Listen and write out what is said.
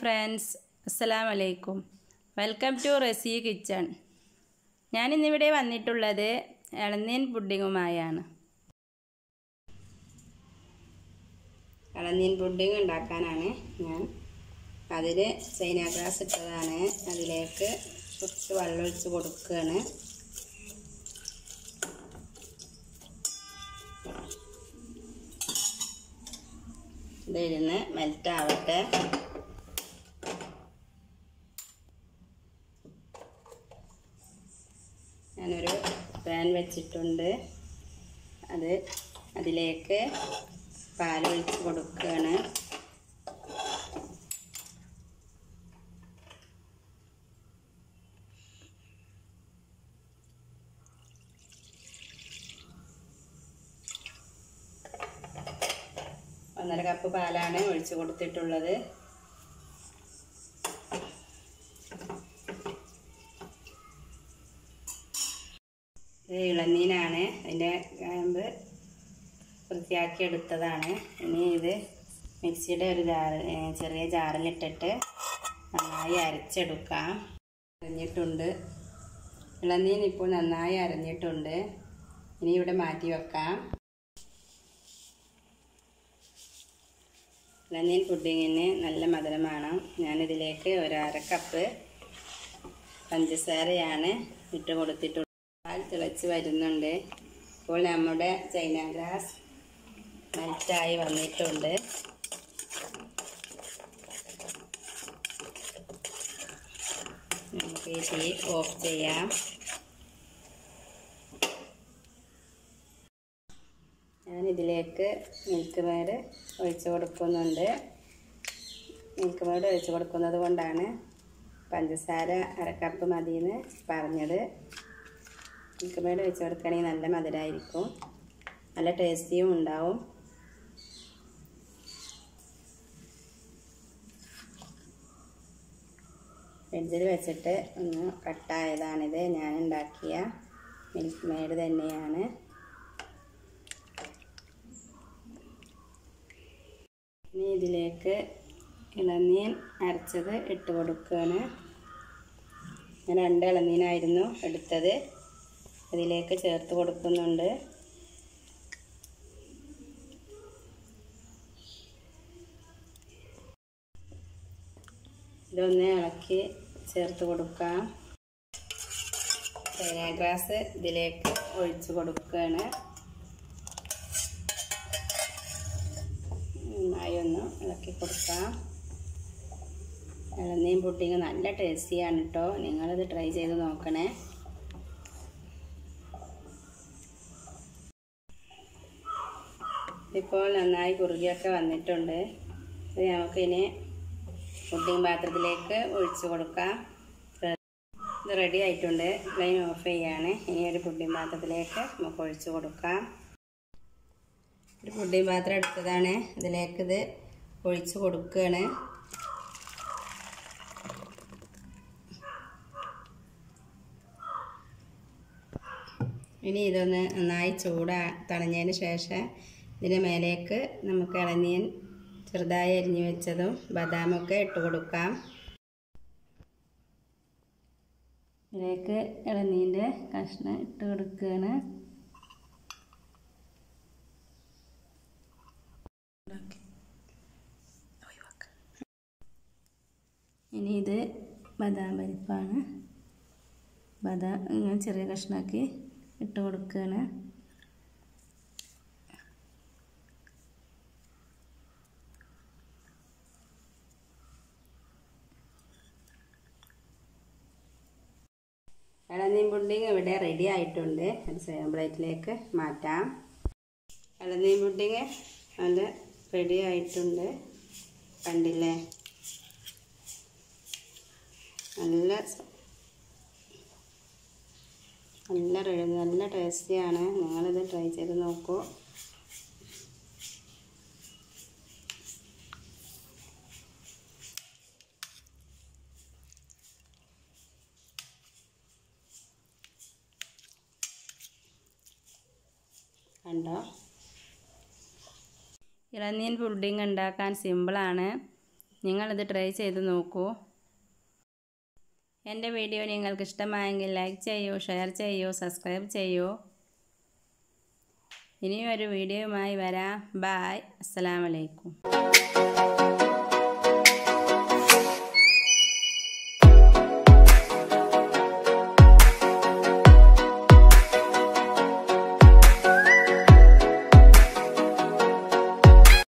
friends അസ്സലാം വലൈക്കും welcome to റസി kitchen ഞാനിന്നിവിടെ വന്നിട്ടുള്ളത് ഇളനീൻ പുഡിങ്ങുമായാണ് ഇളനീൻ പുഡിങ് ഉണ്ടാക്കാനാണ് ഞാൻ അതിൽ ചൈന ഗ്രാസ് ഇട്ടതാണ് അതിലേക്ക് കുറച്ച് വെള്ളം ഒഴിച്ച് കൊടുക്കുകയാണ് ഇതിരുന്ന് മെൽറ്റ് ആവട്ടെ ഞാനൊരു പാൻ വെച്ചിട്ടുണ്ട് അത് അതിലേക്ക് പാലൊഴിച്ച് കൊടുക്കുകയാണ് ഒന്നര കപ്പ് പാലാണ് ഒഴിച്ച് കൊടുത്തിട്ടുള്ളത് ഇത് ഇളനീനാണ് അതിൻ്റെ കാമ്പ് വൃത്തിയാക്കി എടുത്തതാണ് ഇനി ഇത് മിക്സിയുടെ ഒരു ജാറ് ചെറിയ ജാറിലിട്ടിട്ട് നന്നായി അരച്ചെടുക്കാം അരഞ്ഞിട്ടുണ്ട് ഇളനീൻ ഇപ്പോൾ നന്നായി അരഞ്ഞിട്ടുണ്ട് ഇനി ഇവിടെ മാറ്റി വെക്കാം ഇളനീൻ പുഡിങ്ങിന് നല്ല മധുരമാണ് ഞാനിതിലേക്ക് ഒരു അര കപ്പ് പഞ്ചസാരയാണ് ഇട്ട് കൊടുത്തിട്ടുള്ളത് പാൽ തിളച്ച് വരുന്നുണ്ട് ഇപ്പോൾ നമ്മുടെ ചൈന ഗ്രാസ് മെൽറ്റായി വന്നിട്ടുണ്ട് നമുക്ക് ഈ തീ ഓഫ് ചെയ്യാം ഞാനിതിലേക്ക് മിൽക്ക് മേഡ് ഒഴിച്ചു കൊടുക്കുന്നുണ്ട് മിൽക്ക് മേഡ് ഒഴിച്ചു കൊടുക്കുന്നത് കൊണ്ടാണ് പഞ്ചസാര അര കപ്പ് മതിയെന്ന് പറഞ്ഞത് മിൽക്ക് മേഡ് ഒഴിച്ച് കൊടുക്കുകയാണെങ്കിൽ നല്ല മധുരമായിരിക്കും നല്ല ടേസ്റ്റിയും ഉണ്ടാവും ഫ്രിഡ്ജിൽ വെച്ചിട്ട് ഒന്ന് കട്ടായതാണിത് ഞാൻ ഉണ്ടാക്കിയ മിൽക്ക് മേഡ് തന്നെയാണ് ഇനി ഇതിലേക്ക് ഇളനീൻ അരച്ചത് ഇട്ട് കൊടുക്കുകയാണ് ഞാൻ രണ്ട് ഇളനീനായിരുന്നു എടുത്തത് അതിലേക്ക് ചേർത്ത് കൊടുക്കുന്നുണ്ട് ഇതൊന്ന് ഇളക്കി ചേർത്ത് കൊടുക്കാം ചൈന ഗ്രാസ് ഇതിലേക്ക് ഒഴിച്ച് കൊടുക്കുകയാണ് നന്നായി ഒന്ന് ഇളക്കി കൊടുക്കാം ഇളനീൻ പുഡിങ് നല്ല ടേസ്റ്റിയാണ് കേട്ടോ നിങ്ങളിത് ട്രൈ ചെയ്ത് നോക്കണേ ഇപ്പോൾ നന്നായി കുറുകിയൊക്കെ വന്നിട്ടുണ്ട് ഇത് നമുക്കിനി പുഡിങ് പാത്രത്തിലേക്ക് ഒഴിച്ച് കൊടുക്കാം ഇത് റെഡി ആയിട്ടുണ്ട് ഫ്ലെയിം ഓഫ് ചെയ്യാണ് ഇനി ഒരു പുഡിങ് പാത്രത്തിലേക്ക് നമുക്ക് ഒഴിച്ച് കൊടുക്കാം ഒരു പുഡിങ് പാത്രം എടുത്തതാണ് ഇതിലേക്ക് ഇത് ഒഴിച്ച് കൊടുക്കുകയാണ് ഇനി ഇതൊന്ന് നന്നായി ചൂടാ തണഞ്ഞതിന് ശേഷം ഇതിൻ്റെ മേലേക്ക് നമുക്ക് ഇളനീൻ ചെറുതായി അരിഞ്ഞു വെച്ചതും ബദാമൊക്കെ ഇട്ട് കൊടുക്കാം ഇതിലേക്ക് ഇളനീൻ്റെ കഷ്ണം ഇട്ട് കൊടുക്കുകയാണ് ഇനി ഇത് ബദാം പരിപ്പാണ് ബദാം ഇങ്ങനെ ചെറിയ കഷ്ണമാക്കി ഇട്ട് കൊടുക്കുകയാണ് ഇളനീൻ പുഡിങ് ഇവിടെ റെഡി ആയിട്ടുണ്ട് അത് സേവൻ പ്ലേറ്റിലേക്ക് മാറ്റാം ഇളനീൻ പുഡിങ് അത് റെഡി ആയിട്ടുണ്ട് കണ്ടില്ലേ നല്ല നല്ല നല്ല ടേസ്റ്റിയാണ് നിങ്ങളിത് ട്രൈ ചെയ്ത് നോക്കൂ കണ്ടോ ഇളനീൻ പുഡിങ് ഉണ്ടാക്കാൻ സിമ്പിളാണ് നിങ്ങളിത് ട്രൈ ചെയ്ത് നോക്കൂ എൻ്റെ വീഡിയോ നിങ്ങൾക്ക് ഇഷ്ടമായെങ്കിൽ ലൈക്ക് ചെയ്യൂ ഷെയർ ചെയ്യൂ സബ്സ്ക്രൈബ് ചെയ്യൂ ഇനിയും ഒരു വീഡിയോയുമായി വരാം ബായ് അസ്സലാമലൈക്കും